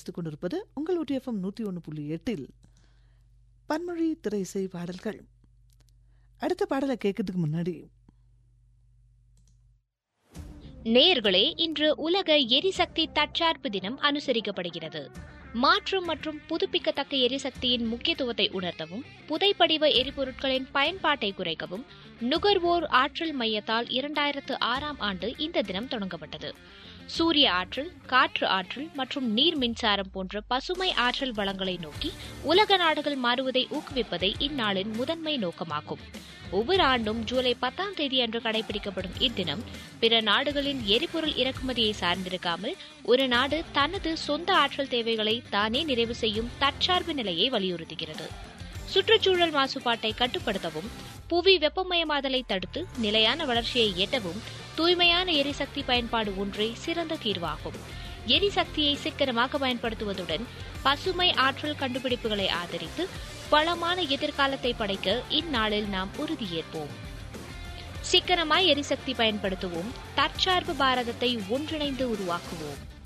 ரசித்துக் கொண்டிருப்பது உங்கள் ஒட்டிஎஃப்எம் நூற்றி ஒன்று புள்ளி எட்டில் பன்மொழி திரை இசை பாடல்கள் அடுத்த பாடலை கேட்கறதுக்கு முன்னாடி நேயர்களே இன்று உலக எரிசக்தி தற்சார்பு தினம் அனுசரிக்கப்படுகிறது மாற்று மற்றும் புதுப்பிக்கத்தக்க எரிசக்தியின் முக்கியத்துவத்தை உணர்த்தவும் புதைப்படிவ எரிபொருட்களின் பயன்பாட்டை குறைக்கவும் நுகர்வோர் ஆற்றல் மையத்தால் இரண்டாயிரத்து ஆறாம் ஆண்டு இந்த தினம் தொடங்கப்பட்டது சூரிய ஆற்றல் காற்று ஆற்றல் மற்றும் நீர் மின்சாரம் போன்ற பசுமை ஆற்றல் வளங்களை நோக்கி உலக நாடுகள் மாறுவதை ஊக்குவிப்பதை இந்நாளின் முதன்மை நோக்கமாகும் ஒவ்வொரு ஆண்டும் ஜூலை பத்தாம் தேதி அன்று கடைபிடிக்கப்படும் இத்தினம் பிற நாடுகளின் எரிபொருள் இறக்குமதியை சார்ந்திருக்காமல் ஒரு நாடு தனது சொந்த ஆற்றல் தேவைகளை தானே நிறைவு செய்யும் தற்சார்பு நிலையை வலியுறுத்துகிறது சுற்றுச்சூழல் மாசுபாட்டை கட்டுப்படுத்தவும் புவி வெப்பமயமாதலை தடுத்து நிலையான வளர்ச்சியை எட்டவும் தூய்மையான எரிசக்தி பயன்பாடு ஒன்றே சிறந்த தீர்வாகும் எரிசக்தியை சிக்கனமாக பயன்படுத்துவதுடன் பசுமை ஆற்றல் கண்டுபிடிப்புகளை ஆதரித்து வளமான எதிர்காலத்தை படைக்க இந்நாளில் நாம் உறுதியேற்போம் சிக்கனமாய் எரிசக்தி பயன்படுத்துவோம் தற்சார்பு பாரதத்தை ஒன்றிணைந்து உருவாக்குவோம்